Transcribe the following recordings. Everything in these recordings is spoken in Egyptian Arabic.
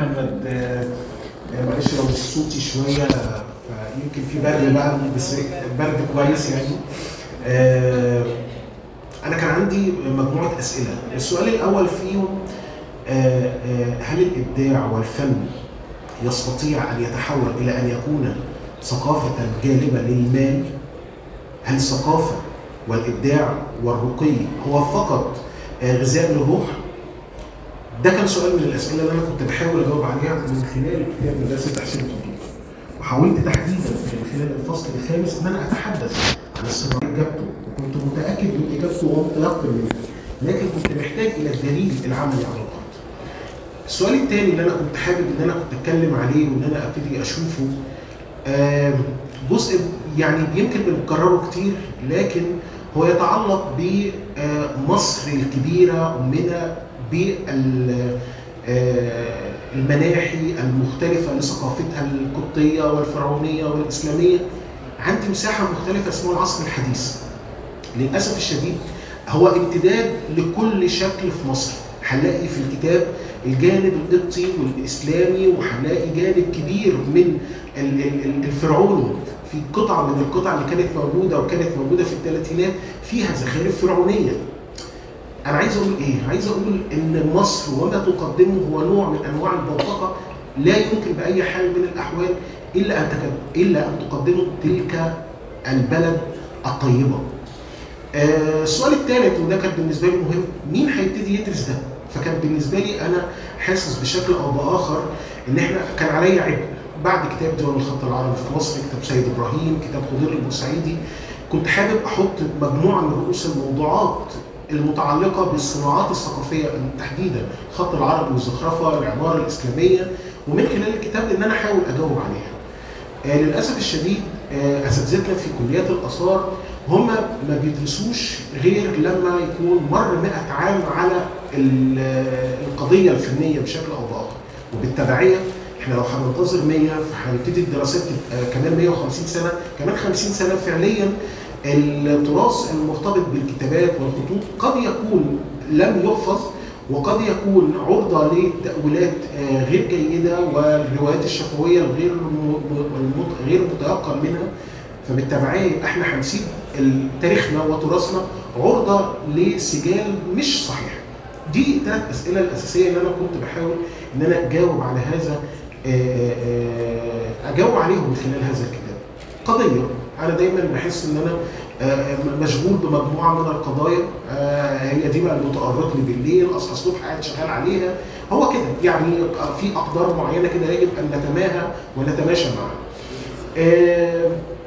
محمد آه، آه، معلش لو صوتي شويه آه، فيمكن في برد بقى بس برد كويس يعني آه، انا كان عندي مجموعه اسئله السؤال الاول فيهم آه، آه، هل الابداع والفن يستطيع ان يتحول الى ان يكون ثقافه جالبه للمال هل الثقافه والابداع والرقي هو فقط آه، غذاء للروح ده كان سؤال من الاسئله اللي انا كنت بحاول اجاوب عليها من خلال كتاب مدرسه تحسين التطبيق وحاولت تحديدا من خلال الفصل الخامس ان انا اتحدث عن الصراع اجابته وكنت متاكد من اجابته ومتيقن منها لكن كنت محتاج الى الدليل العملي على الارض. السؤال الثاني اللي انا كنت حابب ان انا كنت اتكلم عليه وان انا ابتدي اشوفه آم، جزء يعني يمكن بنكرره كتير لكن هو يتعلق بمصر الكبيره امنا بالمناحي المختلفه لثقافتها القبطيه والفرعونيه والاسلاميه عندي مساحه مختلفه اسمها العصر الحديث للاسف الشديد هو امتداد لكل شكل في مصر هنلاقي في الكتاب الجانب القبطي والاسلامي وهنلاقي جانب كبير من ال- ال- ال- الفرعوني في قطعه من القطع اللي كانت موجوده وكانت موجوده في الثلاثينات فيها زخارف فرعونيه انا عايز اقول ايه عايز اقول ان مصر وما تقدمه هو نوع من انواع البوتقه لا يمكن باي حال من الاحوال الا ان تك- الا ان تقدمه تلك البلد الطيبه آه، السؤال الثالث وده كان بالنسبه لي مهم مين هيبتدي يدرس ده؟ فكان بالنسبه لي انا حاسس بشكل او باخر ان احنا كان عليا عبء بعد كتاب ديوان الخط العربي في مصر كتاب سيد ابراهيم كتاب خضير البورسعيدي كنت حابب احط مجموعه من رؤوس الموضوعات المتعلقه بالصناعات الثقافيه تحديدا الخط العربي والزخرفه العماره الاسلاميه ومن خلال الكتاب ان انا احاول اجاوب عليها. آه، للاسف الشديد آه، اساتذتنا في كليات الاثار هم ما بيدرسوش غير لما يكون مر 100 عام على ال- القضيه الفنيه بشكل او باخر وبالتبعيه احنا لو هننتظر 100 فهنبتدي الدراسات تبقى كمان 150 سنه كمان 50 سنه فعليا التراث المرتبط بالكتابات والخطوط قد يكون لم يحفظ وقد يكون عرضه لتاويلات آه، غير جيده والروايات الشفويه الغير م- م- غير متيقن منها فبالتبعيه يبقى احنا هنسيب ال- تاريخنا وتراثنا عرضه لسجال مش صحيح. دي ثلاث اسئله الاساسيه اللي انا كنت بحاول ان انا اجاوب على هذا آه، آه، اجاوب عليهم من خلال هذا الكتاب. قضيه انا دايما بحس ان انا آه، مشغول بمجموعه من القضايا آه، هي دي بقى اللي بتؤرقني بالليل اصحى الصبح قاعد شغال عليها هو كده يعني في اقدار معينه كده يجب ان نتماهى ونتماشى معها. آه،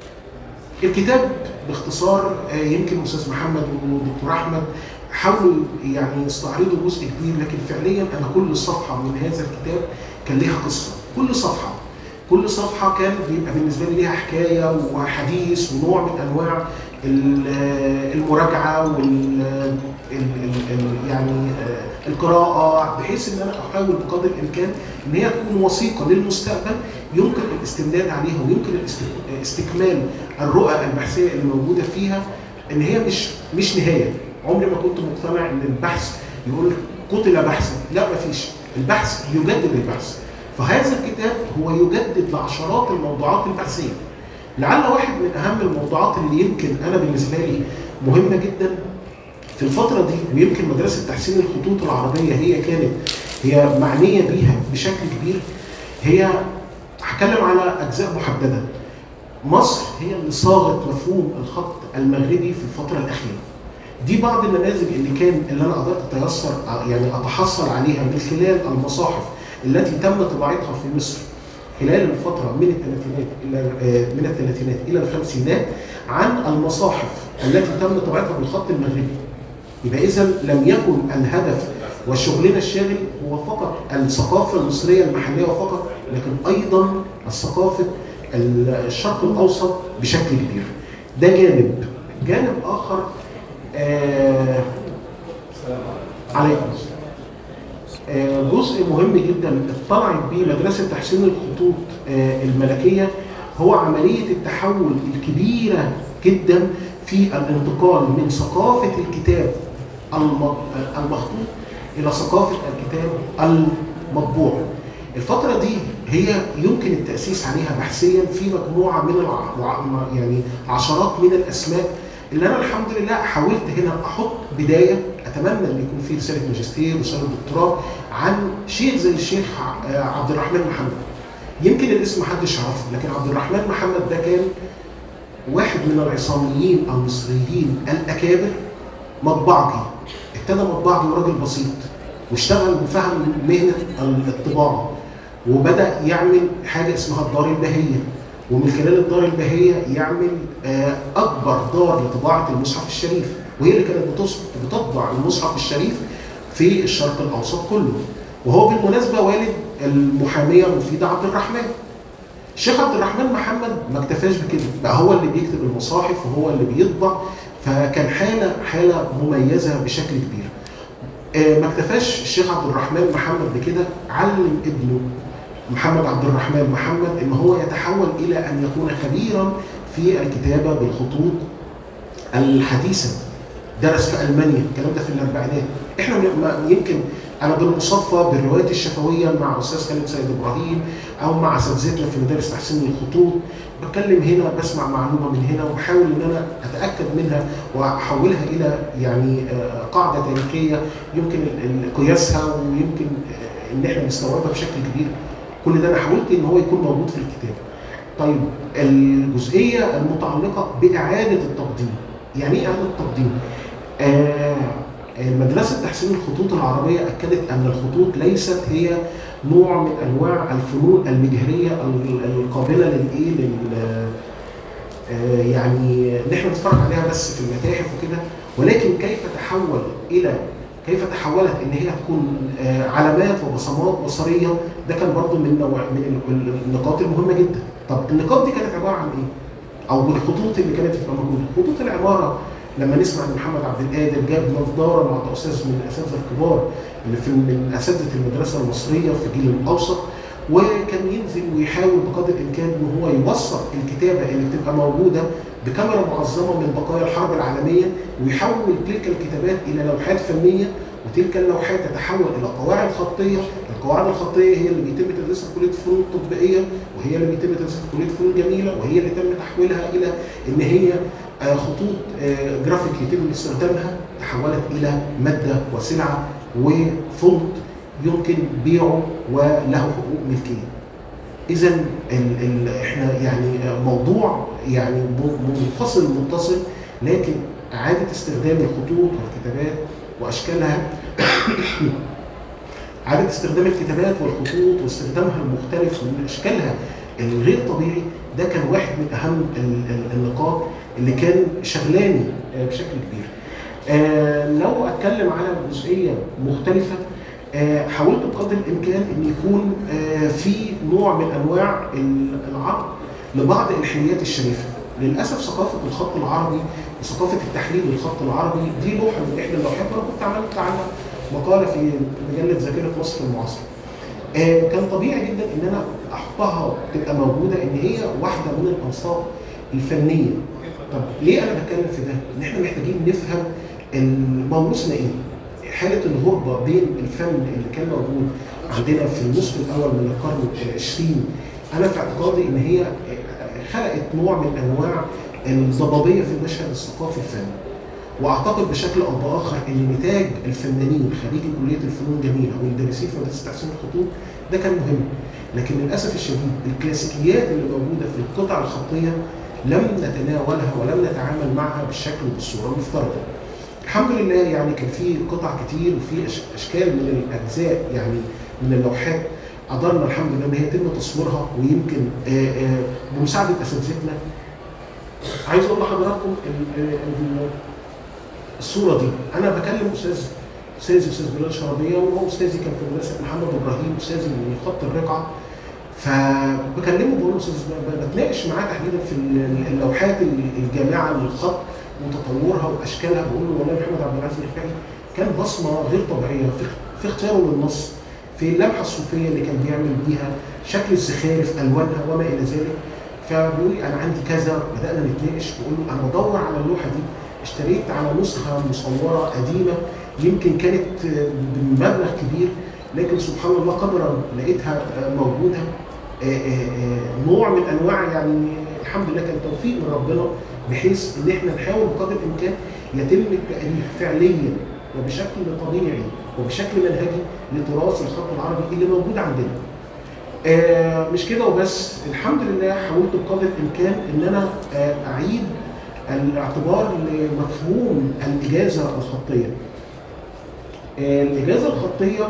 الكتاب باختصار آه، يمكن استاذ محمد والدكتور احمد حاولوا يعني يستعرضوا جزء كبير لكن فعليا انا كل صفحه من هذا الكتاب كان ليها قصه كل صفحه كل صفحه كان بيبقى بالنسبه لي ليها حكايه وحديث ونوع من انواع ال- المراجعه وال ال- ال- ال- يعني آه، القراءه بحيث ان انا احاول بقدر الامكان ان هي تكون وثيقه للمستقبل يمكن الاستمداد عليها ويمكن الاست- استكمال الرؤى البحثيه اللي موجوده فيها ان هي مش مش نهايه عمري ما كنت مقتنع ان البحث يقول قتل بحثا لا مفيش البحث يجدد البحث فهذا الكتاب هو يجدد لعشرات الموضوعات البحثيه لعل واحد من اهم الموضوعات اللي يمكن انا بالنسبه لي مهمه جدا في الفتره دي ويمكن مدرسه تحسين الخطوط العربيه هي كانت هي معنيه بيها بشكل كبير هي هتكلم على اجزاء محدده مصر هي اللي صاغت مفهوم الخط المغربي في الفتره الاخيره دي بعض النماذج اللي كان اللي انا قدرت اتيسر يعني اتحصل عليها من خلال المصاحف التي تم طباعتها في مصر خلال الفتره من الثلاثينات الى آه، من الثلاثينات الى الخمسينات عن المصاحف التي تم طباعتها بالخط المغربي يبقى اذا لم يكن الهدف وشغلنا الشاغل هو فقط الثقافه المصريه المحليه فقط لكن ايضا الثقافه الشرق الاوسط بشكل كبير ده جانب جانب اخر آه عليكم السلام. آه، جزء مهم جدا اطلعت به مدرسه تحسين الخطوط آه، الملكيه هو عمليه التحول الكبيره جدا في الانتقال من ثقافه الكتاب الم- المخطوط الى ثقافه الكتاب المطبوع. الفترة دي هي يمكن التأسيس عليها بحثيا في مجموعة من الع... يعني عشرات من الأسماء اللي أنا الحمد لله حاولت هنا أحط بداية أتمنى أن يكون في رسالة ماجستير ورسالة دكتوراه عن شيخ زي الشيخ عبد الرحمن محمد يمكن الاسم محدش يعرفه لكن عبد الرحمن محمد ده كان واحد من العصاميين المصريين الأكابر مطبعجي ابتدى مطبعجي وراجل بسيط واشتغل وفهم مهنة الطباعة وبدا يعمل حاجه اسمها الدار البهيه ومن خلال الدار البهيه يعمل اكبر دار لطباعه المصحف الشريف وهي اللي كانت بتطبع المصحف الشريف في الشرق الاوسط كله وهو بالمناسبه والد المحاميه مفيده عبد الرحمن الشيخ عبد الرحمن محمد ما اكتفاش بكده بقى هو اللي بيكتب المصاحف وهو اللي بيطبع فكان حاله حاله مميزه بشكل كبير ما اكتفاش الشيخ عبد الرحمن محمد بكده علم ابنه محمد عبد الرحمن محمد ان هو يتحول الى ان يكون خبيرا في الكتابه بالخطوط الحديثه درس في المانيا الكلام ده في الاربعينات احنا يمكن انا بالمصادفه بالروايات الشفويه مع استاذ خالد سيد ابراهيم او مع اساتذتنا في مدارس تحسين الخطوط بتكلم هنا بسمع معلومه من هنا وبحاول ان انا اتاكد منها واحولها الى يعني قاعده تاريخيه يمكن قياسها ويمكن ان احنا نستوعبها بشكل كبير كل ده انا حاولت ان هو يكون موجود في الكتاب. طيب الجزئيه المتعلقه باعاده التقديم. يعني ايه اعاده التقديم؟ آه مدرسه تحسين الخطوط العربيه اكدت ان الخطوط ليست هي نوع من انواع الفنون المجهريه القابله للايه؟ لل آه يعني ان احنا نتفرج عليها بس في المتاحف وكده ولكن كيف تحول الى كيف تحولت ان هي تكون علامات وبصمات بصريه ده كان برضو من نوع من النقاط المهمه جدا طب النقاط دي كانت عباره عن ايه او الخطوط اللي كانت بتبقى موجوده خطوط العماره لما نسمع ان محمد عبد القادر جاب نظاره مع استاذ من الاساتذه الكبار اللي في من اساتذه المدرسه المصريه في الجيل الاوسط وكان ينزل ويحاول بقدر الامكان ان هو يوثق الكتابه اللي بتبقى موجوده بكاميرا معظمه من بقايا الحرب العالميه ويحول تلك الكتابات الى لوحات فنيه وتلك اللوحات تتحول الى قواعد خطيه، القواعد الخطيه هي اللي بيتم تدريسها في كليه الفنون التطبيقيه وهي اللي بيتم تدريسها في كليه الفنون الجميله وهي اللي تم تحويلها الى ان هي خطوط جرافيك يتم استخدامها تحولت الى ماده وسلعه وفونت يمكن بيعه وله حقوق ملكيه. اذا احنا يعني موضوع يعني منفصل متصل لكن اعاده استخدام الخطوط والكتابات واشكالها اعاده استخدام الكتابات والخطوط واستخدامها المختلف من اشكالها الغير طبيعي ده كان واحد من اهم النقاط اللي كان شغلاني بشكل كبير. آه لو اتكلم على جزئيه مختلفه آه حاولت بقدر الامكان ان يكون آه في نوع من انواع العرض لبعض الحليات الشريفه. للاسف ثقافه الخط العربي وثقافه التحليل للخط العربي دي لوحه من احدى اللوحات وانا كنت عملت عنها مقاله في مجله ذاكره مصر المعاصره. آه كان طبيعي جدا ان انا احطها تبقى موجوده ان هي واحده من الانصاف الفنيه. طب ليه انا بتكلم في ده؟ ان احنا محتاجين نفهم موروثنا ايه؟ حاله الغربه بين الفن اللي كان موجود عندنا في النصف الاول من القرن العشرين انا في اعتقادي ان هي خلقت نوع من انواع الضبابيه في المشهد الثقافي الفني. واعتقد بشكل او باخر ان نتاج الفنانين خريجي كليه الفنون الجميله والدارسين في مدرسه تحسين الخطوط ده كان مهم. لكن للاسف الشديد الكلاسيكيات اللي موجوده في القطع الخطيه لم نتناولها ولم نتعامل معها بالشكل والصوره المفترضه. الحمد لله يعني كان في قطع كتير وفي اشكال من الاجزاء يعني من اللوحات قدرنا الحمد لله ان هي يتم تصويرها ويمكن بمساعده اساتذتنا عايز اقول لحضراتكم الصوره دي انا بكلم استاذ استاذي استاذ بلال شرابيه وهو استاذي كان في مدرسه محمد ابراهيم استاذي من خط الرقعه فبكلمه بقول له استاذ بتناقش معاه تحديدا في اللوحات الجامعه للخط وتطورها واشكالها بقول له والله محمد عبد العزيز الرفاعي كان بصمه غير طبيعيه في, في اختياره للنص في اللمحه الصوفيه اللي كان بيعمل بيها شكل الزخارف الوانها وما الى ذلك فبيقول لي انا عندي كذا بدانا نتناقش بقول له انا بدور على اللوحه دي اشتريت على نسخه مصوره قديمه يمكن كانت بمبلغ كبير لكن سبحان الله قدرا لقيتها آه، موجوده آه، آه، آه، نوع من انواع يعني الحمد لله كان توفيق من ربنا بحيث ان احنا نحاول بقدر الامكان يتم التاليف فعليا وبشكل طبيعي وبشكل منهجي لتراث الخط العربي اللي موجود عندنا. آه، مش كده وبس الحمد لله حاولت بقدر الامكان ان انا آه، اعيد الاعتبار لمفهوم الاجازه الخطيه. آه، الاجازه الخطيه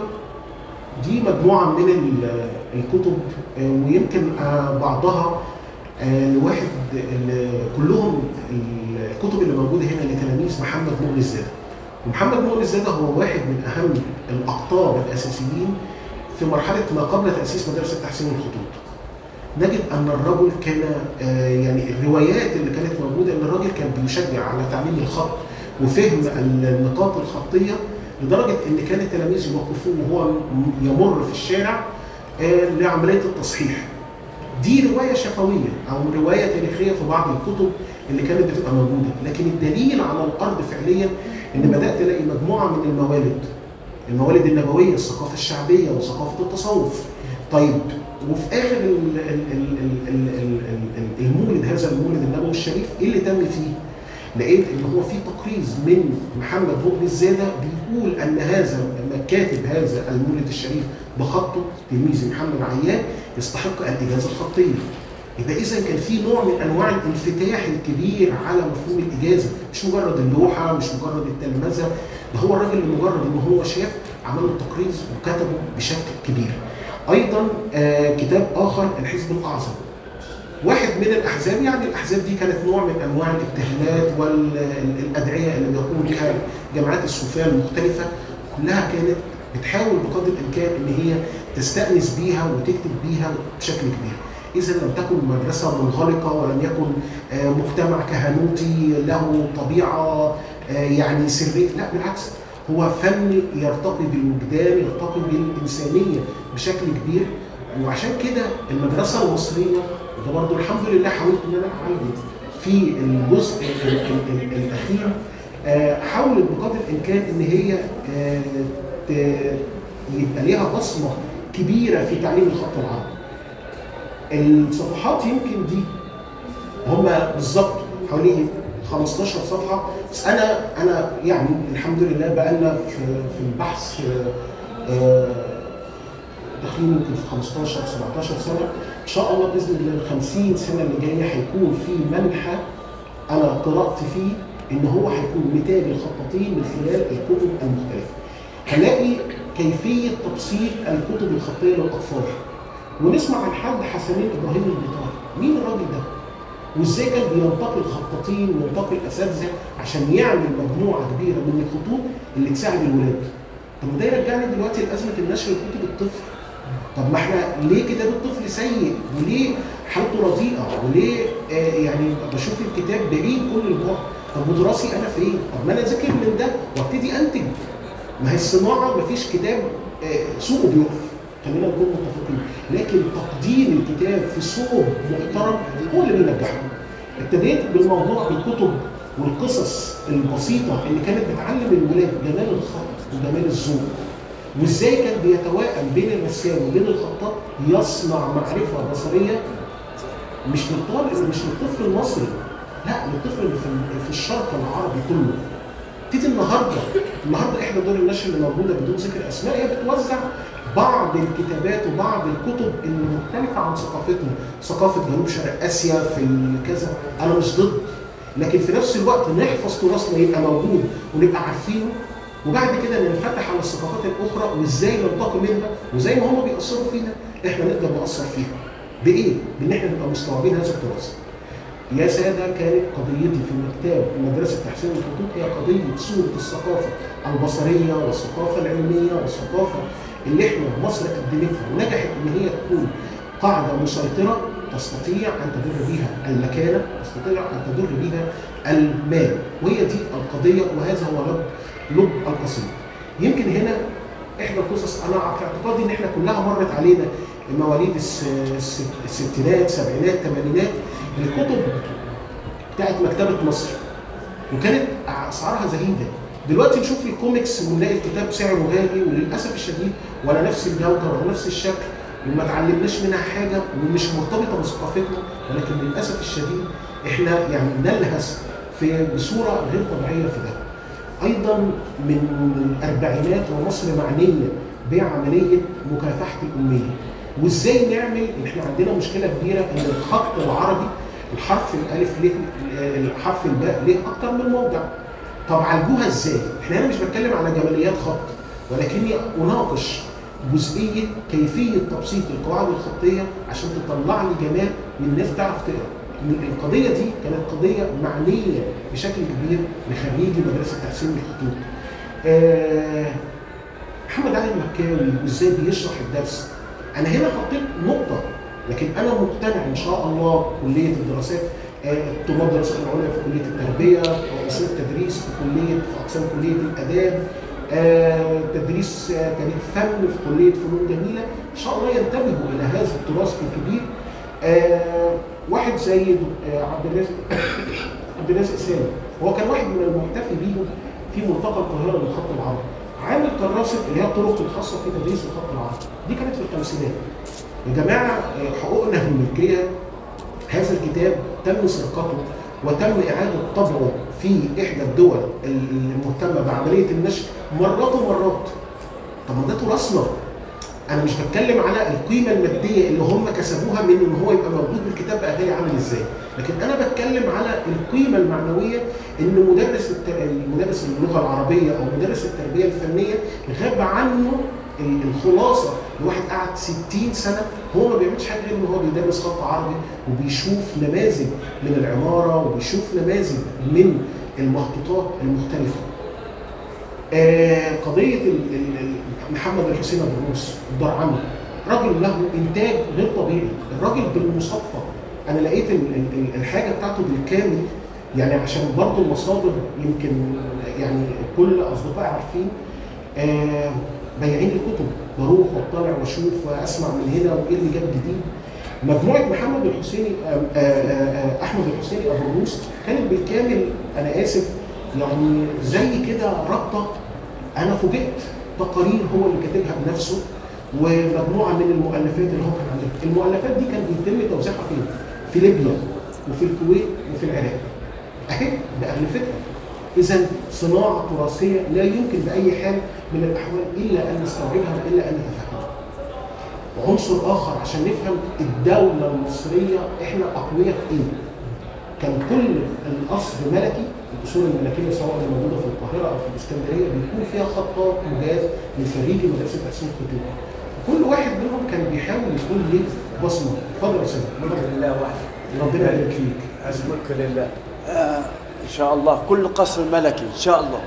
دي مجموعه من ال- الكتب آه، ويمكن آه، بعضها آه، لواحد ال- كلهم الكتب اللي موجوده هنا لتلاميذ محمد مغني الزاده. ومحمد مغني الزاده هو واحد من اهم الاقطاب الاساسيين في مرحله ما قبل تاسيس مدرسه تحسين الخطوط. نجد ان الرجل كان آه، يعني الروايات اللي كانت موجوده ان الراجل كان بيشجع على تعليم الخط وفهم النقاط الخطيه لدرجه ان كان التلاميذ يوقفوه وهو يمر في الشارع آه، لعمليه التصحيح. دي روايه شفويه او روايه تاريخيه في بعض الكتب اللي كانت بتبقى موجوده، لكن الدليل على الارض فعليا ان بدات الاقي مجموعه من الموالد الموالد النبويه، الثقافه الشعبيه وثقافه التصوف. طيب وفي اخر ال- ال- ال- ال- ال- ال- ال- المولد هذا المولد النبوي الشريف ايه اللي تم فيه؟ لقيت ان هو في تقريظ من محمد مغني الزاده بيقول ان هذا كاتب هذا المولد الشريف بخطه تلميذ محمد عيان يستحق الاجازه الخطيه. يبقى اذا كان في نوع من انواع الانفتاح الكبير على مفهوم الاجازه، مش مجرد اللوحه، مش مجرد التلمذه، ده هو الراجل لمجرد ان هو شاف عمل التقريظ وكتبه بشكل كبير. ايضا آه كتاب اخر الحزب الاعظم. واحد من الاحزاب يعني الاحزاب دي كانت نوع من انواع الاتهامات والادعيه اللي بيقوم بها الجماعات الصوفيه المختلفه كلها كانت بتحاول بقدر الامكان ان هي تستانس بيها وتكتب بيها بشكل كبير. اذا لم تكن مدرسه منغلقه ولم يكن آه، مجتمع كهنوتي له طبيعه آه، يعني سريه، لا بالعكس هو فن يرتقي بالوجدان يرتقي بالانسانيه بشكل كبير وعشان كده المدرسه المصريه وده برضه الحمد لله حاولت ان انا اعالجه في الجزء ال- ال- ال- الاخير آه، حاولت بقدر الامكان ان هي آه، ت- يبقى ليها بصمه كبيره في تعليم الخط العربي. الصفحات يمكن دي هم بالظبط حوالي 15 صفحه بس انا انا يعني الحمد لله بقى لنا في في البحث آه، آه، داخلين يمكن في 15 17 سنه ان شاء الله باذن الله ال 50 سنه اللي جايه هيكون في منحى انا قرات فيه ان هو هيكون نتاج الخطاطين من خلال الكتب المختلفه. هنلاقي كيفيه تبسيط الكتب الخطيه للاطفال. ونسمع عن حد حسنين ابراهيم البيطاري، مين الراجل ده؟ وازاي كان بينتقي الخطاطين وينتقي الاساتذه عشان يعمل مجموعه كبيره من الخطوط اللي تساعد الولاد. طب ما ده يرجعني دلوقتي لازمه النشر لكتب الطفل. طب ما احنا ليه كتاب الطفل سيء؟ وليه حالته رديئه؟ وليه آه يعني بشوف الكتاب بعيد كل البعد؟ طب ودراسي انا فين؟ طب ما انا اذاكر من ده وابتدي انتج. ما هي الصناعه ما فيش كتاب آه سوقه بيقف. خلينا نكون متفقين، لكن تقديم الكتاب في صوب محترم هو اللي بينجحه. ابتديت بالموضوع بالكتب والقصص البسيطه اللي كانت بتعلم الولاد جمال الخط وجمال الذوق. وازاي كان بيتوائم بين الرسام وبين الخطاط يصنع معرفه بصريه مش للطالب مش للطفل المصري لا للطفل اللي في في الشرق العربي كله تيجي النهارده النهارده احدى دور النشر اللي موجوده بدون ذكر اسماء هي بتوزع بعض الكتابات وبعض الكتب اللي مختلفه عن ثقافتنا ثقافه جنوب شرق اسيا في الكذا انا مش ضد لكن في نفس الوقت نحفظ تراثنا يبقى موجود ونبقى عارفينه وبعد كده ننفتح على الثقافات الاخرى وازاي ننتقي منها وزي ما هم بيأثروا فينا احنا نقدر نأثر فيها. بايه؟ بان احنا نبقى مستوعبين هذا التراث. يا ساده كانت قضيتي في مكتاب مدرسه تحسين الخطوط هي قضيه صوره الثقافه البصريه والثقافه العلميه والثقافه اللي احنا مصر قدمتها ونجحت ان هي تكون قاعده مسيطره تستطيع ان تدر بها المكانه، تستطيع ان تدر بها المال، وهي دي القضيه وهذا هو لب لب القصيده. يمكن هنا احدى القصص انا في اعتقادي ان احنا كلها مرت علينا مواليد الس- الس- الستينات سبعينات ثمانينات الكتب بتاعت مكتبه مصر وكانت اسعارها زهيده دلوقتي نشوف الكوميكس ونلاقي الكتاب سعره غالي وللاسف الشديد ولا نفس الجوده ولا نفس الشكل وما اتعلمناش منها حاجه ومش مرتبطه بثقافتنا ولكن للاسف الشديد احنا يعني نلهث في بصوره غير طبيعيه في ده. ايضا من الاربعينات ومصر معنيه بعمليه مكافحه الاميه. وازاي نعمل احنا عندنا مشكله كبيره ان الخط العربي الحرف الالف له الحرف الباء له اكتر من موضع. طب عالجوها ازاي؟ احنا هنا مش بتكلم على جماليات خط ولكني اناقش جزئيه كيفيه تبسيط القواعد الخطيه عشان تطلع لي جمال والناس تعرف تقرا. القضيه دي كانت قضيه معنيه بشكل كبير لخريجي مدرسه تحسين الخطوط. آه محمد علي المكاوي وازاي بيشرح الدرس. انا هنا حطيت نقطه لكن انا مقتنع ان شاء الله كليه الدراسات طلاب الدراسات العليا في كليه التربيه واصول التدريس في كليه في اقسام كليه الاداب آه، تدريس آه، تاريخ فن في كليه فنون جميله ان شاء الله ينتبهوا الى هذا التراث الكبير آه، واحد زي آه، عبد الرازق عبد الرازق سامي هو كان واحد من المحتفي بيهم في ملتقى القاهره للخط العربي عامل كراسه اللي هي الطرق الخاصه في تدريس الخط العربي دي كانت في الخمسينات يا جماعه آه، حقوقنا الملكيه هذا الكتاب تم سرقته وتم إعادة طبعه في إحدى الدول المهتمة بعملية النشر مرات ومرات طب ما ده تراثنا أنا مش بتكلم على القيمة المادية اللي هم كسبوها من إن هو يبقى موجود بالكتاب بقى غالي عامل إزاي لكن أنا بتكلم على القيمة المعنوية إن مدرس الت- مدرس اللغة العربية أو مدرس التربية الفنية غاب عنه ال- الخلاصه لواحد قعد 60 سنه هو ما بيعملش حاجه غير ان هو بيدرس خط عربي وبيشوف نماذج من العماره وبيشوف نماذج من المخطوطات المختلفه. آه قضيه ال- ال- ال- محمد الحسين ابو الروس الدرعمي راجل له انتاج غير طبيعي، الراجل بالمصادفه انا لقيت ال- ال- ال- الحاجه بتاعته بالكامل يعني عشان برضه المصادر يمكن يعني كل اصدقائي عارفين آه بايعين الكتب بروح واطلع واشوف واسمع من هنا وايه اللي جاب جديد مجموعه محمد الحسيني آه، آه، آه، احمد الحسيني ابو الروس كانت بالكامل انا اسف يعني زي كده رابطه انا فوجئت تقارير هو اللي كاتبها بنفسه ومجموعه من المؤلفات اللي هو كان عاملها المؤلفات دي كان بيتم توزيعها فين؟ في ليبيا وفي الكويت وفي العراق اهي بألفتها اذا صناعه تراثيه لا يمكن باي حال من الاحوال الا ان نستوعبها والا ان نتفهمها وعنصر اخر عشان نفهم الدوله المصريه احنا اقوياء في ايه كان كل القصر ملكي الاصول الملكيه سواء اللي موجوده في القاهره او في الاسكندريه بيكون فيها خطاط مجاز من خريجي مدرسه تحسين الخطوط كل واحد منهم كان بيحاول يكون ليه بصمه اتفضل يا سيدي الملك لله وحده ربنا يبارك فيك الملك لله آه ان شاء الله كل قصر ملكي ان شاء الله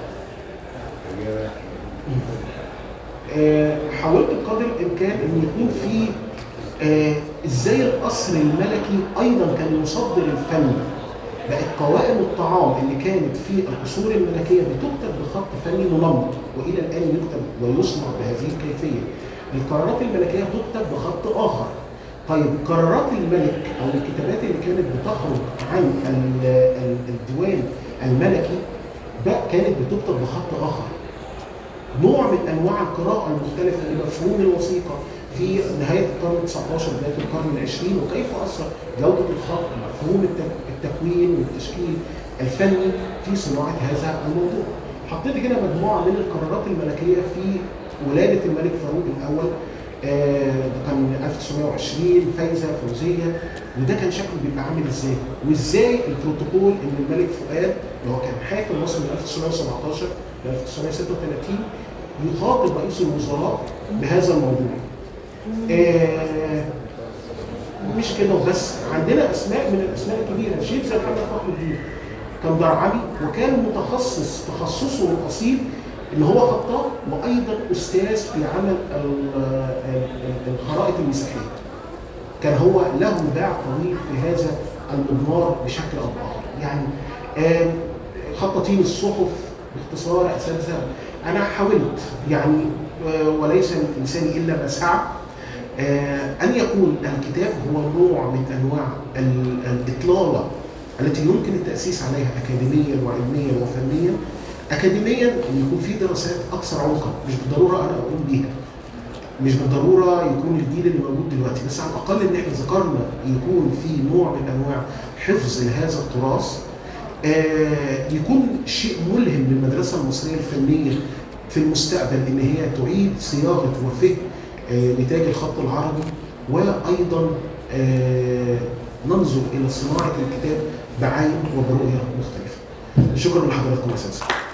آه، حاولت بقدر الامكان ان يكون في آه، ازاي القصر الملكي ايضا كان يصدر الفن بقت قوائم الطعام اللي كانت في القصور الملكيه بتكتب بخط فني منمط والى الان يكتب ويصنع بهذه الكيفيه. القرارات الملكيه تكتب بخط اخر. طيب قرارات الملك او الكتابات اللي كانت بتخرج عن ال- ال- الديوان الملكي بقى كانت بتكتب بخط اخر. نوع من انواع القراءه المختلفه لمفهوم الوثيقه في نهايه القرن 19 بدايه القرن العشرين وكيف اثر جوده الخط مفهوم التك- التكوين والتشكيل الفني في صناعه هذا الموضوع. حطيت هنا مجموعه من القرارات الملكيه في ولاده الملك فاروق الاول آه، ده كان 1920 فايزه فوزيه وده كان شكله بيبقى عامل ازاي؟ وازاي البروتوكول ان الملك فؤاد اللي هو كان حاكم مصر من 1917 ل 1936 يخاطب رئيس الوزراء بهذا الموضوع. آه، مش كده وبس عندنا اسماء من الاسماء الكبيره شيخ زي محمد فخر الدين كان درعمي وكان متخصص تخصصه الاصيل ان هو خطاط وايضا استاذ في عمل ال- ال- الخرائط المسيحيه. كان هو له باع طويل في هذا المضمار بشكل او باخر، يعني آم، خطاطين الصحف باختصار اساتذه انا حاولت يعني آه، وليس الانسان الا ما سعى آه، ان يكون الكتاب هو نوع من انواع ال- الاطلاله التي يمكن التاسيس عليها اكاديميا وعلميا وفنيا اكاديميا ان يكون في دراسات اكثر عمقا مش بالضروره انا اقوم بيها مش بالضروره يكون الجيل اللي موجود دلوقتي بس على الاقل ان احنا ذكرنا يكون في نوع من انواع حفظ لهذا التراث آه، يكون شيء ملهم للمدرسه المصريه الفنيه في المستقبل ان هي تعيد صياغه وفهم آه، نتاج الخط العربي وايضا آه، ننظر الى صناعه الكتاب بعين وبرؤيه مختلفه. شكرا لحضراتكم اساسا.